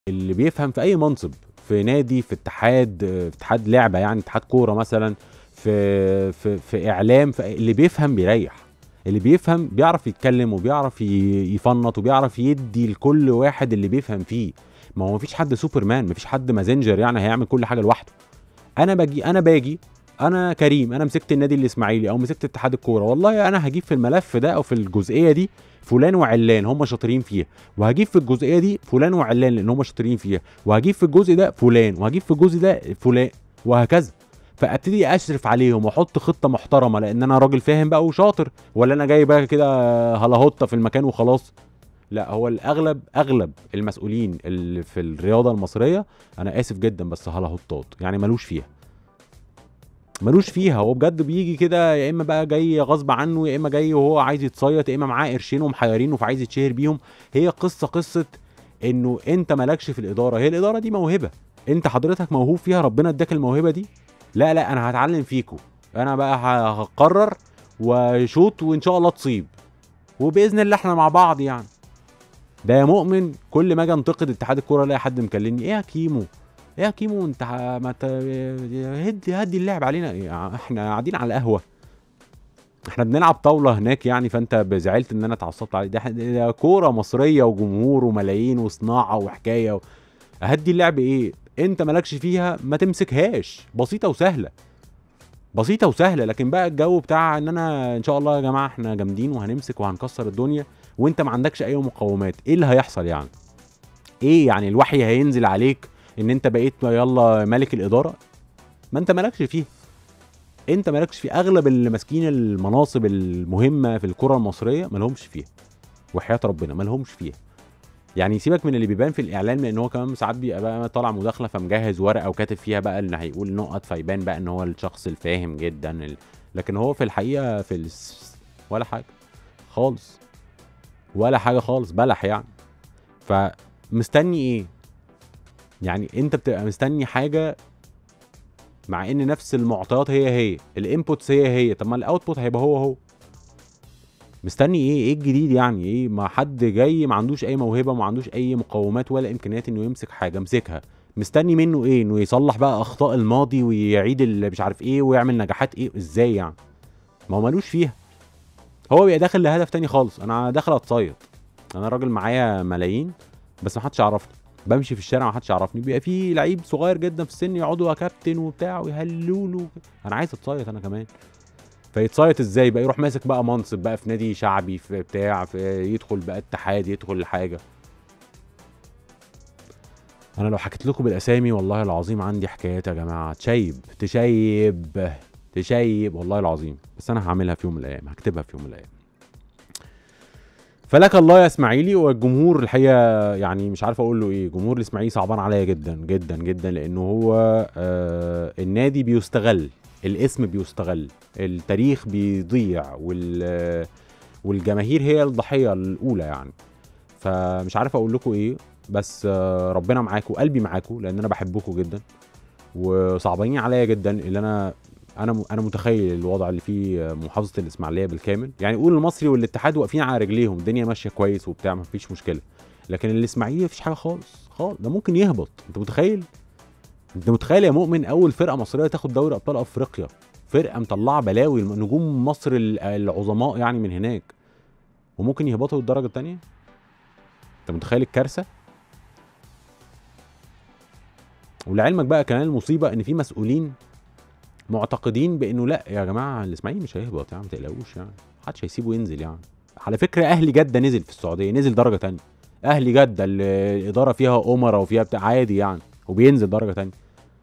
اللي بيفهم في اي منصب في نادي في اتحاد في اتحاد لعبه يعني اتحاد كوره مثلا في في في اعلام في اللي بيفهم بيريح اللي بيفهم بيعرف يتكلم وبيعرف ي- يفنط وبيعرف يدي لكل واحد اللي بيفهم فيه ما هو مفيش حد سوبرمان مفيش حد مازنجر يعني هيعمل كل حاجه لوحده انا باجي انا باجي انا كريم انا مسكت النادي الاسماعيلي او مسكت اتحاد الكوره والله انا هجيب في الملف ده او في الجزئيه دي فلان وعلان هم شاطرين فيها وهجيب في الجزئيه دي فلان وعلان لان هم شاطرين فيها وهجيب في الجزء ده فلان وهجيب في الجزء ده فلان وهكذا فابتدي اشرف عليهم واحط خطه محترمه لان انا راجل فاهم بقى وشاطر ولا انا جاي بقى كده هلاهوطه في المكان وخلاص لا هو الاغلب اغلب المسؤولين اللي في الرياضه المصريه انا اسف جدا بس هلاهوطات يعني ملوش فيها ملوش فيها هو بجد بيجي كده يا اما بقى جاي غصب عنه يا اما جاي وهو عايز يتصيط يا اما معاه قرشين ومحيرينه فعايز يتشهر بيهم هي قصه قصه انه انت مالكش في الاداره هي الاداره دي موهبه انت حضرتك موهوب فيها ربنا اداك الموهبه دي لا لا انا هتعلم فيكو انا بقى ه- هقرر وشوط وان شاء الله تصيب وباذن الله احنا مع بعض يعني ده يا مؤمن كل ما اجي انتقد اتحاد الكوره الاقي حد مكلمني ايه يا كيمو ايه يا كيمو انت ه- ما ت... هدي هدي اللعب علينا يا- احنا قاعدين على القهوه احنا بنلعب طاوله هناك يعني فانت زعلت ان انا اتعصبت عليك ده, إحنا- ده كوره مصريه وجمهور وملايين وصناعه وحكايه و... هدي اللعب ايه انت مالكش فيها ما تمسكهاش بسيطه وسهله بسيطه وسهله لكن بقى الجو بتاع ان انا ان شاء الله يا جماعه احنا جامدين وهنمسك وهنكسر الدنيا وانت ما عندكش اي مقومات ايه اللي هيحصل يعني ايه يعني الوحي هينزل عليك ان انت بقيت يلا ملك الاداره ما انت مالكش فيها انت مالكش في اغلب اللي ماسكين المناصب المهمه في الكره المصريه مالهمش فيها وحياه ربنا مالهمش فيها يعني سيبك من اللي بيبان في الاعلان لان هو كمان ساعات بيبقى بقى طالع مداخله فمجهز ورقه وكاتب فيها بقى اللي هيقول نقط فيبان بقى ان هو الشخص الفاهم جدا ال... لكن هو في الحقيقه في الس... ولا حاجه خالص ولا حاجه خالص بلح يعني فمستني ايه يعني انت بتبقى مستني حاجه مع ان نفس المعطيات هي هي الانبوتس هي هي طب ما الاوتبوت هيبقى هو هو مستني ايه ايه الجديد يعني ايه ما حد جاي ما عندوش اي موهبه ما عندوش اي مقومات ولا امكانيات انه يمسك حاجه امسكها مستني منه ايه انه يصلح بقى اخطاء الماضي ويعيد اللي مش عارف ايه ويعمل نجاحات ايه ازاي يعني ما هو ملوش فيها هو بيبقى داخل لهدف تاني خالص انا داخل اتصيد انا راجل معايا ملايين بس ما حدش يعرفني بمشي في الشارع ما حدش يعرفني بيبقى في لعيب صغير جدا في السن يقعدوا يا كابتن وبتاع ويهللوا له انا عايز اتصيد انا كمان فيتصيط ازاي بقى يروح ماسك بقى منصب بقى في نادي شعبي في بتاع في يدخل بقى اتحاد يدخل حاجه انا لو حكيت لكم بالاسامي والله العظيم عندي حكايات يا جماعه تشيب تشيب تشيب والله العظيم بس انا هعملها في يوم من الايام هكتبها في يوم من الايام فلك الله يا اسماعيلي والجمهور الحقيقه يعني مش عارف اقول له ايه جمهور الاسماعيلي صعبان عليا جدا جدا جدا لانه هو آه النادي بيستغل الاسم بيستغل التاريخ بيضيع وال والجماهير هي الضحيه الاولى يعني فمش عارف اقول لكم ايه بس آه ربنا معاكم قلبي معاكم لان انا بحبكم جدا وصعبانين عليا جدا اللي انا انا انا متخيل الوضع اللي فيه محافظه الاسماعيليه بالكامل يعني قول المصري والاتحاد واقفين على رجليهم الدنيا ماشيه كويس وبتاع ما فيش مشكله لكن الاسماعيلي مفيش حاجه خالص خالص ده ممكن يهبط انت متخيل انت متخيل يا مؤمن اول فرقه مصريه تاخد دوري ابطال افريقيا فرقه مطلعه بلاوي نجوم مصر العظماء يعني من هناك وممكن يهبطوا الدرجه الثانيه انت متخيل الكارثه ولعلمك بقى كمان المصيبه ان في مسؤولين معتقدين بانه لا يا جماعه الاسماعيلي مش هيهبط يعني ما تقلقوش يعني محدش هيسيبه ينزل يعني على فكره اهلي جده نزل في السعوديه نزل درجه تانية اهلي جده الاداره فيها امراء وفيها بتاع عادي يعني وبينزل درجه تانية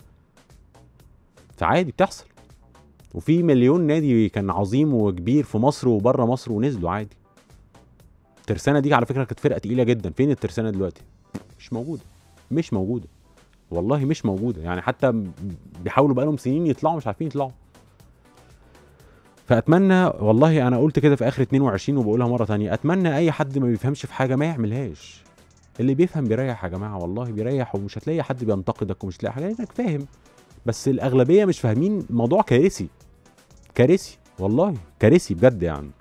فعادي بتحصل وفي مليون نادي كان عظيم وكبير في مصر وبره مصر ونزلوا عادي الترسانه دي على فكره كانت فرقه تقيله جدا فين الترسانه دلوقتي مش موجوده مش موجوده والله مش موجوده يعني حتى بيحاولوا بقالهم سنين يطلعوا مش عارفين يطلعوا فاتمنى والله انا قلت كده في اخر 22 وبقولها مره تانية اتمنى اي حد ما بيفهمش في حاجه ما يعملهاش اللي بيفهم بيريح يا جماعه والله بيريح ومش هتلاقي حد بينتقدك ومش هتلاقي حاجه لانك فاهم بس الاغلبيه مش فاهمين موضوع كارثي كارثي والله كارثي بجد يعني